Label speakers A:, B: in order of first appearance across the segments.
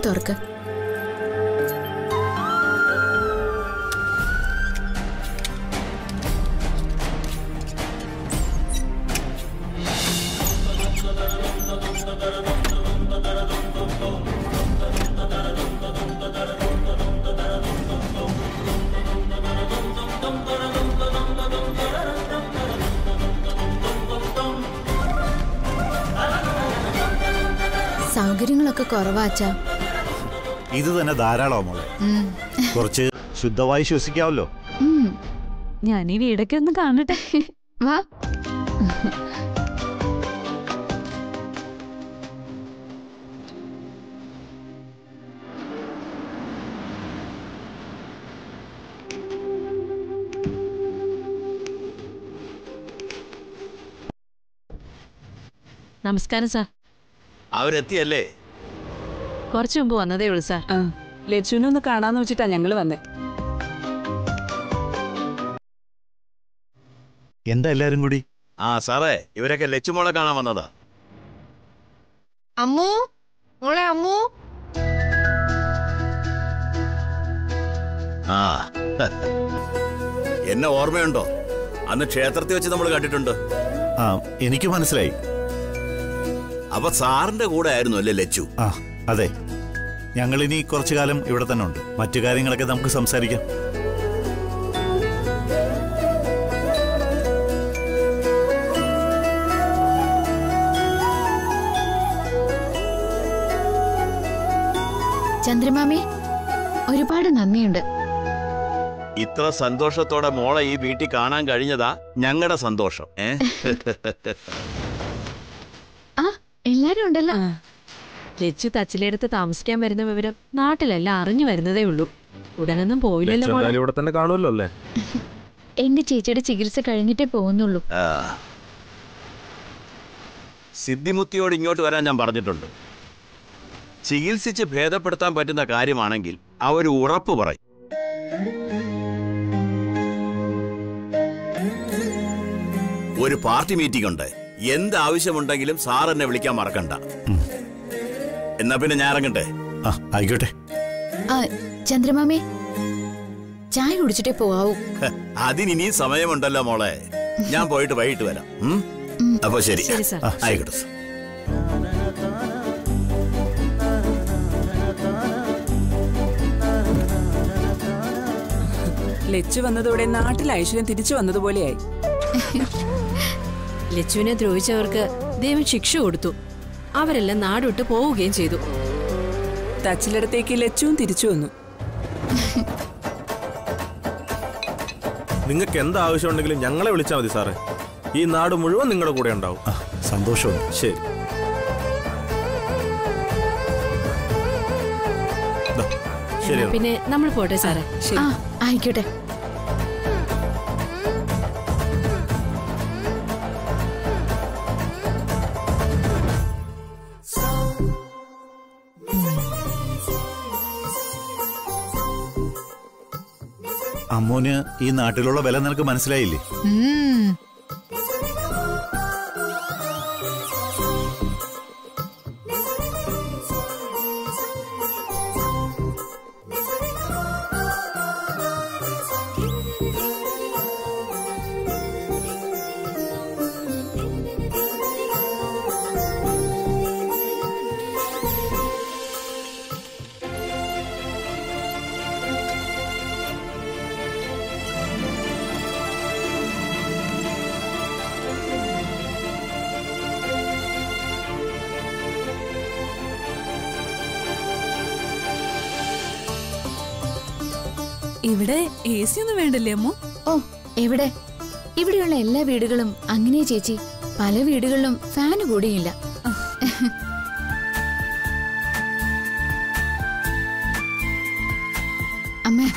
A: തുറക്ക് സൗകര്യങ്ങളൊക്കെ കുറവാച്ചാ
B: ഇത് തന്നെ ധാരാളം മോളെ കുറച്ച് ശുദ്ധമായി ശ്വസിക്കാവല്ലോ
C: ഞാൻ ഈ വീടൊക്കെ ഒന്ന് കാണട്ടെ
A: വാ
C: നമസ്കാരം സാർ
D: അവരെത്തിയല്ലേ
C: കുറച്ചു മുമ്പ് വന്നതേ ഉള്ളൂ സാർ
E: ആ ലച്ചുവിനെ ഒന്ന് കാണാന്ന് വെച്ചിട്ടാ ഞങ്ങള് വന്നേ
B: എന്താ എല്ലാരും കൂടി
D: ആ സാറേ ഇവരൊക്കെ ലച്ചുമോളെ കാണാൻ വന്നതാ
F: അമ്മു മോളെ അമ്മു
D: ആ എന്നെ ഓർമ്മയുണ്ടോ അന്ന് ക്ഷേത്രത്തിൽ വെച്ച് നമ്മൾ കണ്ടിട്ടുണ്ട്
B: ആ എനിക്ക് മനസ്സിലായി
D: അപ്പൊ സാറിന്റെ കൂടെ ആയിരുന്നു അല്ലേ ലച്ചു
B: ആ അതെ ഞങ്ങൾ ഇനി കുറച്ചു കാലം ഇവിടെ തന്നെ ഉണ്ട് മറ്റു കാര്യങ്ങളൊക്കെ നമുക്ക് സംസാരിക്കാം
A: ചന്ദ്രമാമി ഒരുപാട് നന്ദിയുണ്ട്
D: ഇത്ര സന്തോഷത്തോടെ മോളെ ഈ വീട്ടിൽ കാണാൻ കഴിഞ്ഞതാ ഞങ്ങളുടെ സന്തോഷം ഏ
A: ആ എല്ലാരും ഉണ്ടല്ലോ
C: ലച്ചു തച്ചിലെടുത്ത് താമസിക്കാൻ വരുന്ന വിവരം നാട്ടിലെല്ലാം അറിഞ്ഞു വരുന്നതേ ഉള്ളൂ ഉടനൊന്നും പോയില്ലല്ലോ മോളെ.
G: എന്തായാലും ഇവിടെ തന്നെ കാണുമല്ലോ അല്ലേ
A: എന്റെ ചേച്ചിയുടെ ചികിത്സ കഴിഞ്ഞിട്ടേ പോകുന്നുള്ളൂ
D: ആ. സിദ്ധിമുത്തിയോട് ഇങ്ങോട്ട് വരാൻ ഞാൻ പറഞ്ഞിട്ടുണ്ട് ചികിത്സിച്ച് ഭേദപ്പെടുത്താൻ പറ്റുന്ന കാര്യമാണെങ്കിൽ അവർ ഉറപ്പ് പറയും ഒരു പാർട്ടി മീറ്റിംഗ് ഉണ്ട് എന്ത് ആവശ്യമുണ്ടെങ്കിലും സാർ എന്നെ വിളിക്കാൻ മറക്കണ്ട എന്നാ പിന്നെ ഞാൻ ഇറങ്ങട്ടെ
B: ആ ആയിക്കോട്ടെ
A: ആ ചന്ദ്രമാമി ചായ കുടിച്ചിട്ടേ പോവാവൂ
D: ഹ, അതിനിനി സമയമുണ്ടല്ലോ മോളെ ഞാൻ പോയിട്ട് വൈകിട്ട് വരാം ഉം? അപ്പൊ ശരി
C: ശരി സാർ
B: ആ,
D: ആയിക്കോട്ടെ സാർ
E: ലച്ചു വന്നതോടെ നാട്ടിൽ ഐശ്വര്യം തിരിച്ചു വന്നതുപോലെയായി
C: ലച്ചുവിനെ ദ്രോഹിച്ചവർക്ക് ദൈവം ശിക്ഷ കൊടുത്തു അവരെല്ലാം നാടുവിട്ട് പോവുകയും ചെയ്തു
E: തച്ചിലടത്തേക്ക് ലച്ചുവും തിരിച്ചു വന്നു
G: നിങ്ങൾക്ക് എന്ത് ആവശ്യമുണ്ടെങ്കിലും ഞങ്ങളെ വിളിച്ചാൽ മതി സാറേ ഈ നാട് മുഴുവൻ നിങ്ങളുടെ കൂടെ ഉണ്ടാവും
B: ആ സന്തോഷമുണ്ട്
G: ശരി ദാ, ശരി എന്നാ.
C: പിന്നെ നമ്മൾ പോട്ടെ സാറേ
E: ശരി
A: ആ ആയിക്കോട്ടെ
B: അമ്മൂന് ഈ നാട്ടിലുള്ള വില നിനക്ക് മനസ്സിലായില്ലേ
F: ഉം.
H: ഇവിടെ എ സി ഒന്നും വേണ്ടല്ലേ അമ്മു
A: ഓ എവിടെ ഇവിടെയുള്ള എല്ലാ വീടുകളും അങ്ങനെ ചേച്ചി പല വീടുകളിലും ഫാന് കൂടിയില്ല അമ്മ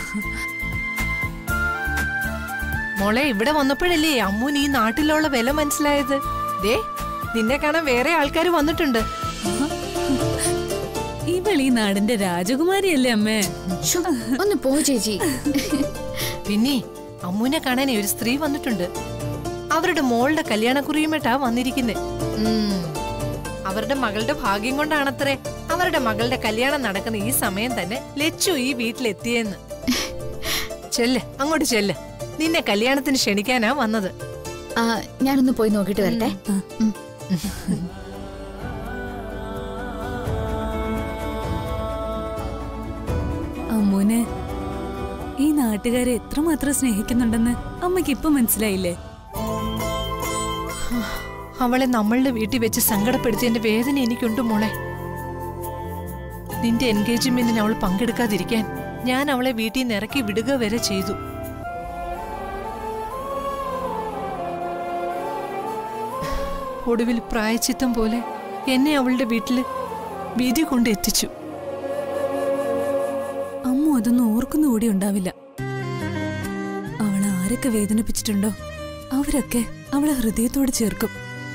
F: മോളെ ഇവിടെ വന്നപ്പോഴല്ലേ അമ്മൂന് ഈ നാട്ടിലുള്ള വില മനസ്സിലായത് ദേ നിന്നെ കാണാൻ വേറെ ആൾക്കാർ വന്നിട്ടുണ്ട്
H: ഇവൾ ഈ നാടിന്റെ രാജകുമാരിയല്ലേ അമ്മേ
A: ശ്ശോ, ഒന്ന് പോ ചേച്ചി
F: പിന്നെ അമ്മൂനെ കാണാൻ ഒരു സ്ത്രീ വന്നിട്ടുണ്ട് അവരുടെ മോളുടെ കല്യാണക്കുറിയുമായിട്ടാ വന്നിരിക്കുന്നത് അവരുടെ മകളുടെ ഭാഗ്യം കൊണ്ടാണത്രേ അവരുടെ മകളുടെ കല്യാണം നടക്കുന്ന ഈ സമയം തന്നെ ലച്ചു ഈ വീട്ടിലെത്തിയെന്ന് ചെല്ല് അങ്ങോട്ട് ചെല്ല് നിന്നെ കല്യാണത്തിന് ക്ഷണിക്കാനാ വന്നത്
A: ആ, ഞാനൊന്ന് പോയി നോക്കിട്ട് വരട്ടെ ഉം.
H: അമ്മൂനെ ഈ നാട്ടുകാരെ എത്രമാത്രം സ്നേഹിക്കുന്നുണ്ടെന്ന് അമ്മയ്ക്ക് ഇപ്പൊ മനസ്സിലായില്ലേ
F: അവളെ നമ്മളുടെ വീട്ടിൽ വെച്ച് സങ്കടപ്പെടുത്തിയതിന്റെ വേദന എനിക്കുണ്ട് മോളെ നിന്റെ എൻഗേജ്മെന്റിന് അവൾ പങ്കെടുക്കാതിരിക്കാൻ ഞാൻ അവളെ വീട്ടിൽ നിന്ന് ഇറക്കി വിടുക വരെ ചെയ്തു ഒടുവിൽ പ്രായച്ചിത്തം പോലെ എന്നെ അവളുടെ വീട്ടില് വിധി കൊണ്ട് എത്തിച്ചു
H: അമ്മ അതൊന്നും ഓർക്കുന്നുകൂടി ഉണ്ടാവില്ല അവളെ ആരൊക്കെ വേദനിപ്പിച്ചിട്ടുണ്ടോ അവരൊക്കെ അവളെ ഹൃദയത്തോട് ചേർക്കും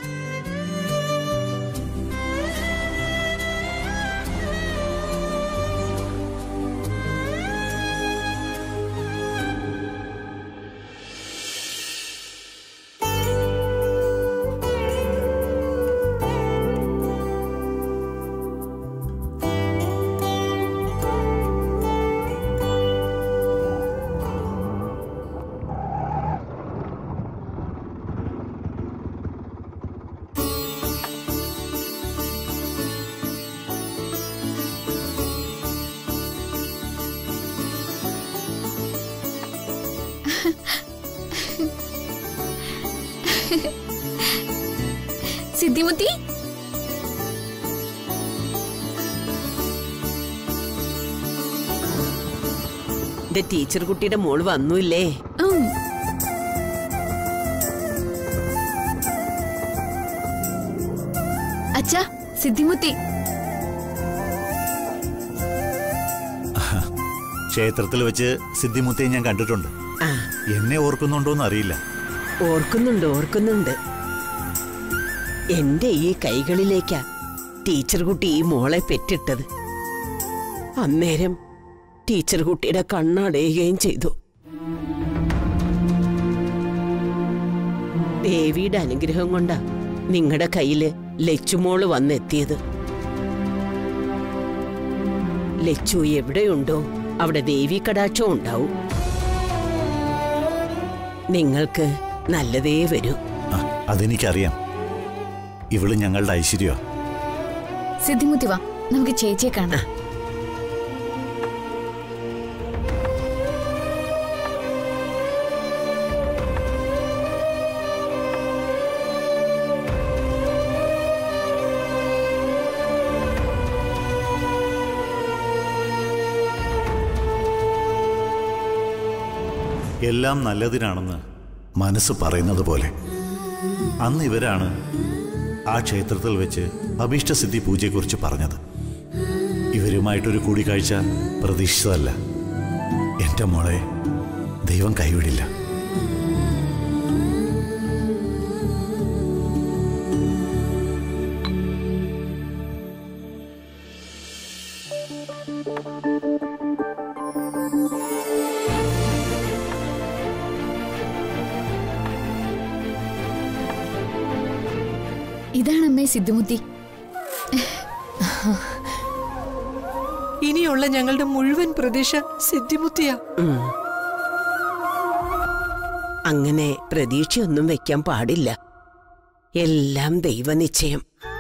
A: സിദ്ധിമുത്തി
I: എന്റെ ടീച്ചർ കുട്ടിയുടെ മോള് വന്നൂല്ലേ
A: ഉം. അച്ഛാ സിദ്ധിമുത്തി
B: ക്ഷേത്രത്തിൽ വെച്ച് സിദ്ധിമുത്തയെ ഞാൻ കണ്ടിട്ടുണ്ട്
I: ആ
B: എന്നെ ഓർക്കുന്നുണ്ടോന്ന് അറിയില്ല
I: ഓർക്കുന്നുണ്ട് ഓർക്കുന്നുണ്ട് എന്റെ ഈ കൈകളിലേക്കാ ടീച്ചർ കുട്ടി ഈ മോളെ പെറ്റിട്ടത് അന്നേരം ടീച്ചർ കുട്ടിയുടെ കണ്ണടയുകയും ചെയ്തു ദേവിയുടെ അനുഗ്രഹം കൊണ്ടാ നിങ്ങളുടെ കയ്യില് ലച്ചുമോള് വന്നെത്തിയത് ലച്ചു എവിടെയുണ്ടോ അവിടെ ദേവി കടാക്ഷം ഉണ്ടാവും നിങ്ങൾക്ക് നല്ലതേ വരൂ
B: ആ, അതെനിക്കറിയാം ഇവള് ഞങ്ങളുടെ ഐശ്വര്യ
A: സിദ്ധിമുത്തി വാ നമുക്ക് ചേച്ചിയെ കാണാം
B: എല്ലാം നല്ലതിനാണെന്ന് മനസ്സ് പറയുന്നത് പോലെ അന്ന് ഇവരാണ് ആ ക്ഷേത്രത്തിൽ വെച്ച് അഭീഷ്ടസിദ്ധി പൂജയെക്കുറിച്ച് പറഞ്ഞത് ഇവരുമായിട്ടൊരു കൂടിക്കാഴ്ച പ്രതീക്ഷിച്ചതല്ല എൻ്റെ മോളെ ദൈവം കൈവിടില്ല
A: ഇതാണ് അമ്മേ സിദ്ധിമുത്തി
F: ഇനിയുള്ള ഞങ്ങളുടെ മുഴുവൻ പ്രതീക്ഷ സിദ്ധിമുത്തിയാ
I: ഉം. അങ്ങനെ പ്രതീക്ഷയൊന്നും വെക്കാൻ പാടില്ല എല്ലാം ദൈവനിശ്ചയം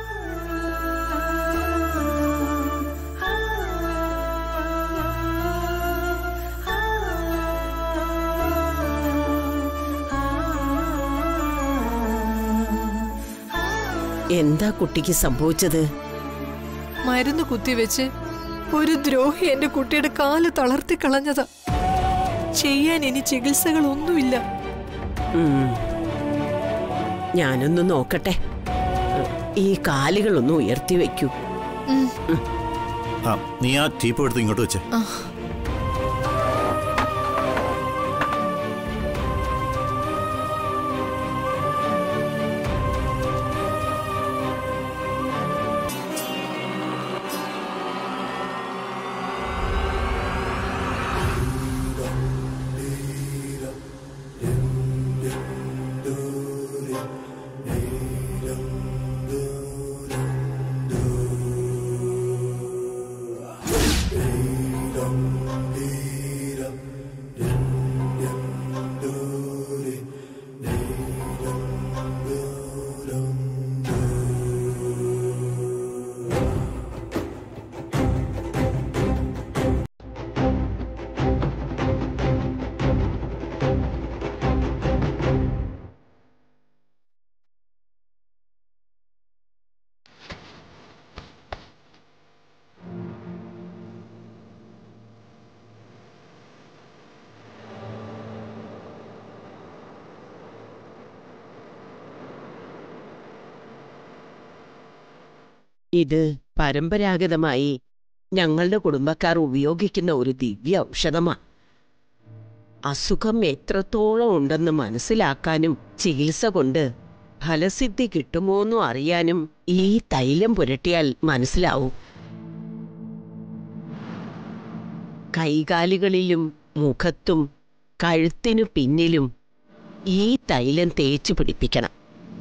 I: എന്താ കുട്ടിക്ക് സംഭവിച്ചത്
F: മരുന്ന് കുത്തിവെച്ച് ഒരു ദ്രോഹി എന്റെ കുട്ടിയുടെ കാല് തളർത്തി കളഞ്ഞതാ ചെയ്യാൻ ഇനി ചികിത്സകളൊന്നുമില്ല
I: ഉം. ഞാനൊന്ന് നോക്കട്ടെ ഈ കാലുകളൊന്ന് ഉയർത്തി വെക്കൂ
F: ഉം.
B: ആ നീ ആ ടീപ്പ് എടുത്ത് ഇങ്ങോട്ട് വെച്ചേ
F: ആ.
I: ഇത് പരമ്പരാഗതമായി ഞങ്ങളുടെ കുടുംബക്കാർ ഉപയോഗിക്കുന്ന ഒരു ദിവ്യ ഔഷധമാണ് അസുഖം എത്രത്തോളം ഉണ്ടെന്ന് മനസ്സിലാക്കാനും ചികിത്സ കൊണ്ട് ഫലസിദ്ധി കിട്ടുമോന്നും അറിയാനും ഈ തൈലം പുരട്ടിയാൽ മനസ്സിലാവും കൈകാലുകളിലും മുഖത്തും കഴുത്തിനു പിന്നിലും ഈ തൈലം തേച്ചു പിടിപ്പിക്കണം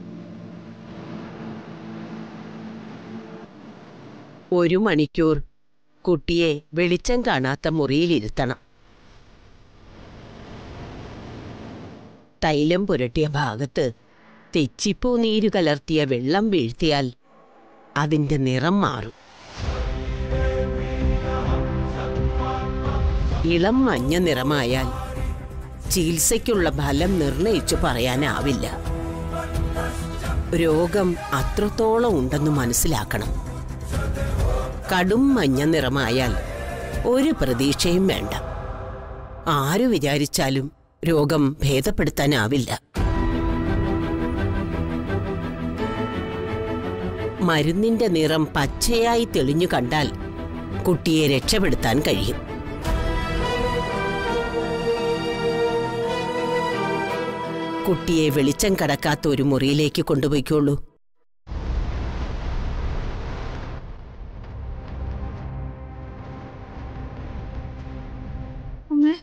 I: ഒരു മണിക്കൂർ കുട്ടിയെ വെളിച്ചം കാണാത്ത മുറിയിലിരുത്തണം തൈലം പുരട്ടിയ ഭാഗത്ത് തെച്ചിപ്പൂ നീര് കലർത്തിയ വെള്ളം വീഴ്ത്തിയാൽ അതിന്റെ നിറം മാറും ഇളം മഞ്ഞ നിറമായാൽ ചികിത്സയ്ക്കുള്ള ഫലം നിർണയിച്ചു പറയാനാവില്ല രോഗം അത്രത്തോളം ഉണ്ടെന്ന് മനസ്സിലാക്കണം കടും മഞ്ഞ നിറമായാൽ ഒരു പ്രതീക്ഷയും വേണ്ട ആരു വിചാരിച്ചാലും രോഗം ഭേദപ്പെടുത്താനാവില്ല മരുന്നിന്റെ നിറം പച്ചയായി തെളിഞ്ഞു കണ്ടാൽ കുട്ടിയെ രക്ഷപ്പെടുത്താൻ കഴിയും കുട്ടിയെ വെളിച്ചം കടക്കാത്ത ഒരു മുറിയിലേക്ക് കൊണ്ടുപോയിക്കോളൂ
C: അമ്മേ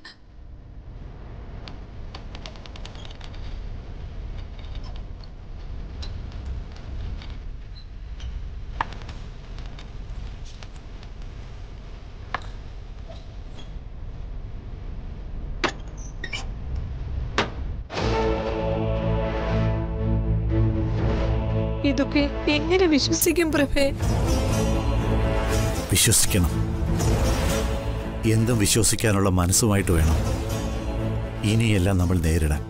F: ഇതൊക്കെ എങ്ങനെ വിശ്വസിക്കും പ്രഭേ
B: വിശ്വസിക്കണം എന്തും വിശ്വസിക്കാനുള്ള മനസ്സുമായിട്ട് വേണം ഇനിയെല്ലാം നമ്മൾ നേരിടാൻ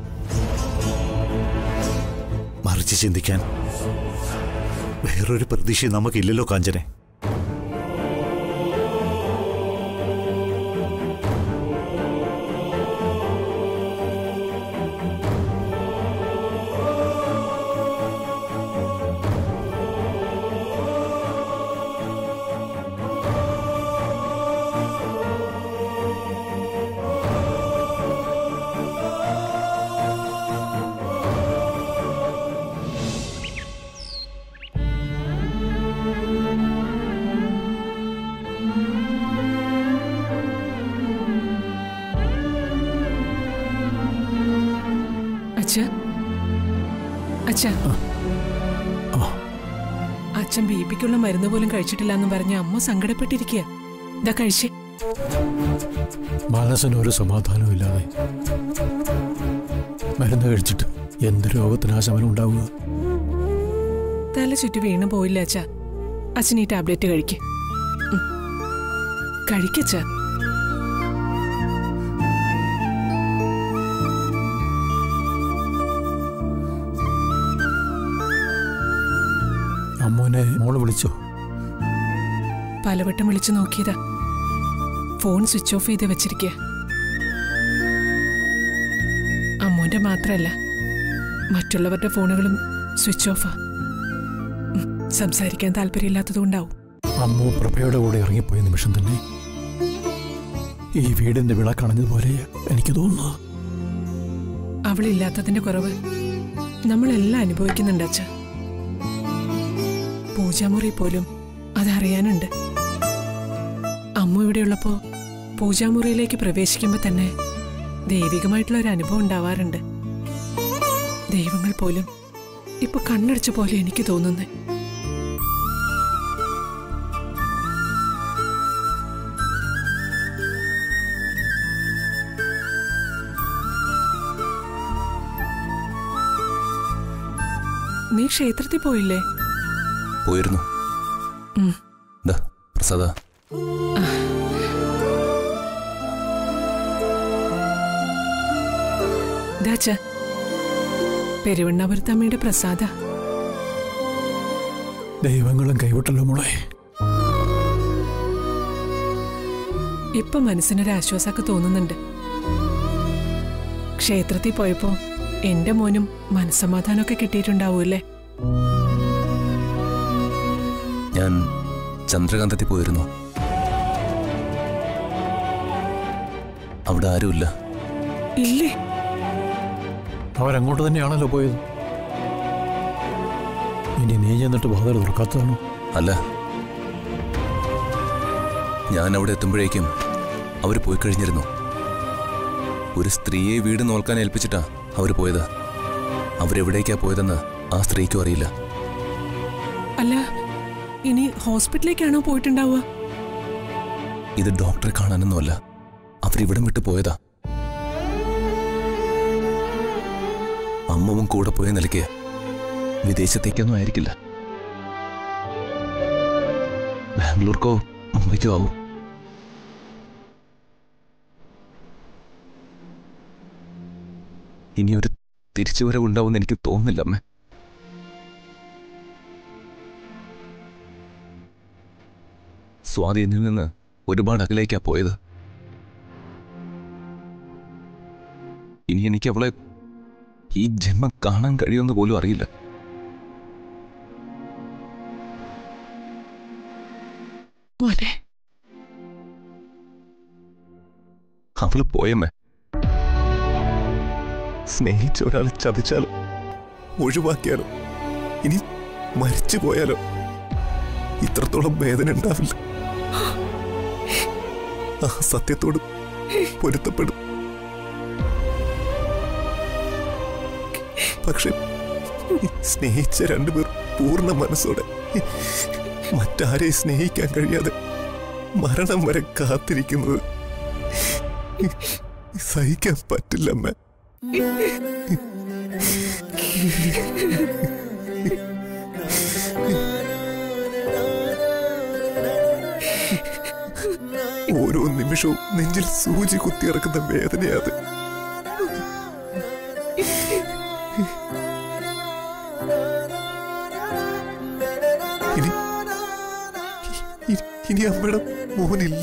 B: മറിച്ച് ചിന്തിക്കാൻ വേറൊരു പ്രതീക്ഷ നമുക്കില്ലല്ലോ കാഞ്ചനെ
F: അച്ഛ അച്ഛ അച്ഛൻ ബി പിക്കുള്ള മരുന്ന് പോലും കഴിച്ചിട്ടില്ല എന്ന് പറഞ്ഞ് അമ്മ സങ്കടപ്പെട്ടിരിക്കുക ഇതാ കഴിച്ചേ
J: മനസ്സിനൊരു സമാധാനവും ഇല്ലാതെ മരുന്ന് കഴിച്ചിട്ട് എന്ത് രോഗത്തിനാ ശമനം ഉണ്ടാവുക
F: തല ചുറ്റി വീണു പോയില്ല അച്ഛ അച്ഛൻ ഈ ടാബ്ലറ്റ് കഴിക്ക് ഉം. കഴിക്കച്ഛ
J: അമ്മോനെ മോള് വിളിച്ചോ
F: പലവട്ടം വിളിച്ചു നോക്കിയതാ ഫോൺ സ്വിച്ച് ഓഫ് ചെയ്ത് വെച്ചിരിക്കുക അമ്മോന്റെ മാത്രല്ല മറ്റുള്ളവരുടെ ഫോണുകളും സ്വിച്ച് ഓഫാ ഉം, സംസാരിക്കാൻ താല്പര്യമില്ലാത്തതുകൊണ്ടാവും
J: അമ്മു പ്രഭയുടെ കൂടെ ഇറങ്ങിപ്പോയ നിമിഷം തന്നെ ഈ വീടിന്റെ വിളക്കണഞ്ഞതുപോലെ എനിക്ക് തോന്നുന്നു
F: അവളില്ലാത്തതിന്റെ കുറവ് നമ്മളെല്ലാം അനുഭവിക്കുന്നുണ്ട് അച്ഛ പൂജാമുറി പോലും അതറിയാനുണ്ട് അമ്മ ഇവിടെയുള്ളപ്പോ പൂജാമുറിയിലേക്ക് പ്രവേശിക്കുമ്പോ തന്നെ ദൈവികമായിട്ടുള്ള ഒരു അനുഭവം ഉണ്ടാവാറുണ്ട് ദൈവങ്ങൾ പോലും ഇപ്പൊ കണ്ണടച്ച പോലെ എനിക്ക് തോന്നുന്നത് നീ ക്ഷേത്രത്തിൽ പോയില്ലേ
K: പോയിരുന്നു
F: ഉം.
K: ദാ പ്രസാദ
F: ദാച്ച പെരുവണ്ണാപുരത്തമ്മയുടെ പ്രസാദ
J: ദൈവങ്ങളും കൈവിട്ടല്ലോ മോളെ
F: ഇപ്പൊ മനസ്സിനൊരു ആശ്വാസമൊക്കെ തോന്നുന്നുണ്ട് ക്ഷേത്രത്തിൽ പോയപ്പോ എന്റെ മോനും മനസ്സമാധാനമൊക്കെ കിട്ടിയിട്ടുണ്ടാവൂല്ലേ
K: ഞാൻ ചന്ദ്രകാന്തത്തിൽ പോയിരുന്നു അവിടെ ആരുമില്ല
L: ഇല്ലേ
J: അവരങ്ങോട്ട് തന്നെയാണല്ലോ പോയത് ഇനി നീ ചെന്നിട്ട് വാതിൽ തുറക്കാത്തതാണോ
K: അല്ല ഞാൻ അവിടെ എത്തുമ്പോഴേക്കും അവർ പോയി കഴിഞ്ഞിരുന്നു ഒരു സ്ത്രീയെ വീട് നോക്കാൻ ഏൽപ്പിച്ചിട്ടാ അവർ പോയത് അവരെവിടേക്കാ പോയതെന്ന് ആ സ്ത്രീക്കും അറിയില്ല
L: അല്ല ഇനി ഹോസ്പിറ്റലിലേക്കാണോ പോയിട്ടുണ്ടാവുക
K: ഇത് ഡോക്ടറെ കാണാനൊന്നുമല്ല അവരിവിടം വിട്ട് പോയതാ അമ്മവും കൂടെ പോയ നിലയ്ക്ക് വിദേശത്തേക്കൊന്നും ആയിരിക്കില്ല ബാംഗ്ലൂർക്കോ മുംബൈക്കോ ആവും ഇനിയൊരു തിരിച്ചുവരവുണ്ടാവുമെന്ന് എനിക്ക് തോന്നുന്നില്ല അമ്മേ സ്വാതി എന്നിൽ നിന്ന് ഒരുപാട് അകലേക്കാ പോയത് ഇനി എനിക്ക് അവളെ ഈ ജന്മം കാണാൻ കഴിയുമെന്ന് പോലും അറിയില്ല
L: മോനെ
K: അവള് പോയമ്മേ സ്നേഹിച്ച ഒരാളെ ചതിച്ചാലോ ഒഴിവാക്കിയാലോ ഇനി മരിച്ചു പോയാലോ ഇത്രത്തോളം വേദന ഉണ്ടാവില്ല ആ സത്യത്തോട് പൊരുത്തപ്പെടും പക്ഷെ സ്നേഹിച്ച രണ്ടുപേർ പൂർണ്ണ മനസ്സോടെ മറ്റാരെയും സ്നേഹിക്കാൻ കഴിയാതെ മരണം വരെ കാത്തിരിക്കുന്നത് സഹിക്കാൻ പറ്റില്ലമ്മ ഓരോ നിമിഷവും നെഞ്ചിൽ സൂചി കുത്തിയിറക്കുന്ന വേദനയാത് ഇനി ഇനി- ഇനി അമ്മയുടെ മോനില്ല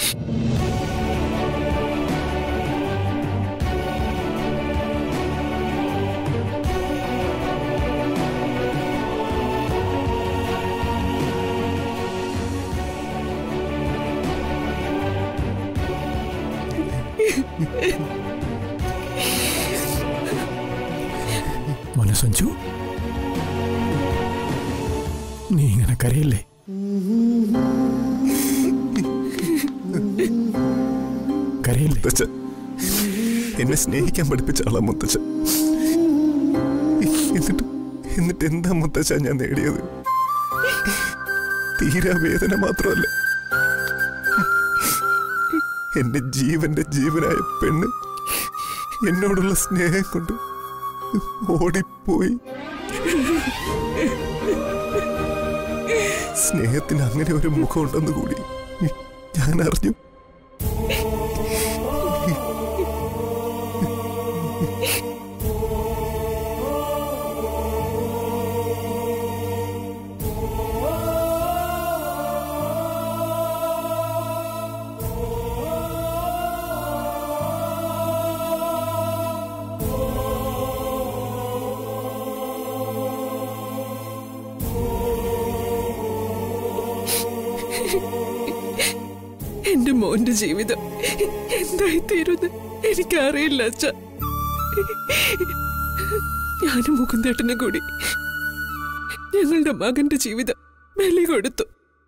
J: മോനെ സഞ്ജു നീ ഇങ്ങനെ കരയില്ലേ കരയില്ലേ
K: മുത്തച്ഛ എന്നെ സ്നേഹിക്കാൻ പഠിപ്പിച്ച ആളാ മുത്തച്ഛ എന്നിട്ട് എന്നിട്ട് എന്താ മുത്തച്ഛ ഞാൻ നേടിയത് തീരാ വേദന മാത്രമല്ല എന്റെ ജീവന്റെ ജീവനായ പെണ്ണ് എന്നോടുള്ള സ്നേഹം കൊണ്ട് ഓടിപ്പോയി സ്നേഹത്തിന് അങ്ങനെ ഒരു മുഖമുണ്ടെന്ന് കൂടി ഞാൻ അറിഞ്ഞു
L: എന്റെ മോന്റെ ജീവിതം എന്തായി തീരുന്ന് എനിക്കറിയില്ല അച്ഛ ഞാനും മുകുന്ദേട്ടനും കൂടി ഞങ്ങളുടെ മകന്റെ ജീവിതം ബലി കൊടുത്തു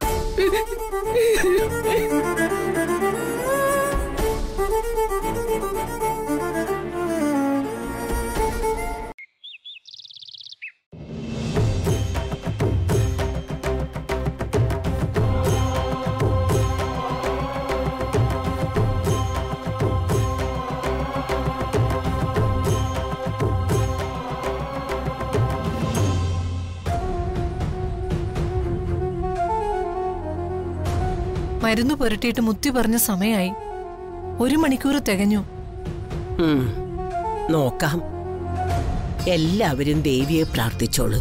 F: മരുന്ന് പുരട്ടിയിട്ട് മുത്തി പറഞ്ഞ സമയമായി ഒരു മണിക്കൂർ തികഞ്ഞു
I: ഉം. നോക്കാം എല്ലാവരും ദേവിയെ പ്രാർത്ഥിച്ചോളൂ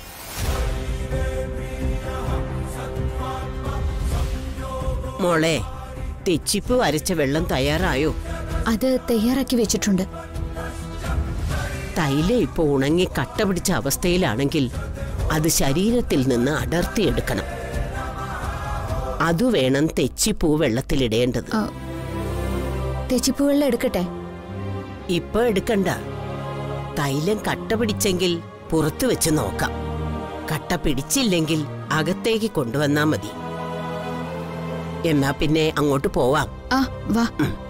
I: മോളെ തെച്ചിപ്പ് അരച്ച വെള്ളം തയ്യാറായോ
A: അത് തയ്യാറാക്കി വെച്ചിട്ടുണ്ട്
I: തൈലം ഇപ്പൊ ഉണങ്ങി കട്ട പിടിച്ച അവസ്ഥയിലാണെങ്കിൽ അത് ശരീരത്തിൽ നിന്ന് അടർത്തിയെടുക്കണം അതു വേണം തെച്ചിപ്പൂ വെള്ളത്തിലിടേണ്ടത്
A: ആ, തെച്ചിപ്പൂ വെള്ളം എടുക്കട്ടെ
I: ഇപ്പൊ എടുക്കണ്ട തൈലം കട്ട പിടിച്ചെങ്കിൽ പുറത്തു വെച്ച് നോക്കാം കട്ട പിടിച്ചില്ലെങ്കിൽ അകത്തേക്ക് കൊണ്ടുവന്നാ മതി എന്നാ പിന്നെ അങ്ങോട്ട് പോവാം
A: ആ വാ
I: ഉം.